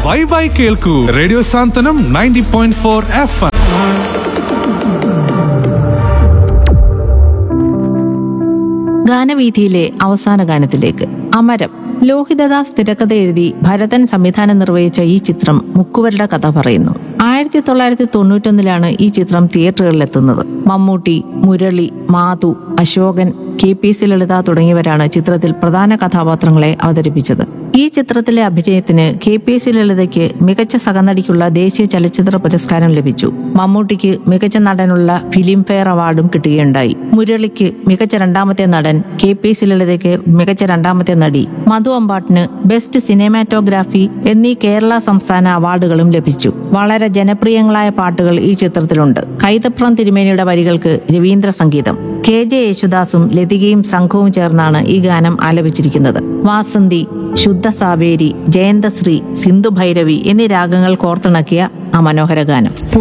by bye കേൾക്കൂ radio Santhwanam ninety point four F ഗാനവീഥിയിലെ അവസാന ഗാനത്തിലേക്ക് അമരം ലോഹിതദാസ് തിരക്കഥ എഴുതി ഭരതൻ സംവിധാനം നിർവഹിച്ച ഈ ചിത്രം മുക്കുവരുടെ കഥ പറയുന്നു ആയിരത്തി തൊള്ളായിരത്തി തൊണ്ണൂറ്റൊന്നിലാണ് ഈ ചിത്രം തിയേറ്ററുകളിലെത്തുന്നത് Mammootty Murali Madhu Ashokan K P C Lalitha തുടങ്ങിയവരാണ് ചിത്രത്തിൽ പ്രധാന കഥാപാത്രങ്ങളെ അവതരിപ്പിച്ചത് ഈ ചിത്രത്തിലെ അഭിനയത്തിന് കെ പി സി ലളിതയ്ക്ക് മികച്ച സഹനടിക്കുള്ള ദേശീയ ചലച്ചിത്ര പുരസ്കാരം ലഭിച്ചു മമ്മൂട്ടിക്ക് മികച്ച നടനുള്ള ഫിലിം ഫെയർ അവാർഡും കിട്ടുകയുണ്ടായി മുരളിക്ക് മികച്ച രണ്ടാമത്തെ നടൻ കെ പി സി ലളിതയ്ക്ക് മികച്ച രണ്ടാമത്തെ നടി മധു അമ്പാട്ടിന് ബെസ്റ്റ് സിനിമാറ്റോഗ്രാഫി എന്നീ കേരള സംസ്ഥാന അവാർഡുകളും ലഭിച്ചു വളരെ ജനപ്രിയങ്ങളായ പാട്ടുകൾ ഈ ചിത്രത്തിലുണ്ട് കൈതപ്രം തിരുമേനിയുടെ വരികൾക്ക് രവീന്ദ്ര സംഗീതം കെ ജെ യേശുദാസും ലതികയും സംഘവും ചേർന്നാണ് ഈ ഗാനം ആലപിച്ചിരിക്കുന്നത് വാസന്തി ശുദ്ധ സാവേരി ജയന്തശ്രീ സിന്ധു ഭൈരവി എന്നീ രാഗങ്ങൾ കോർത്തിണക്കിയ ആ മനോഹര ഗാനം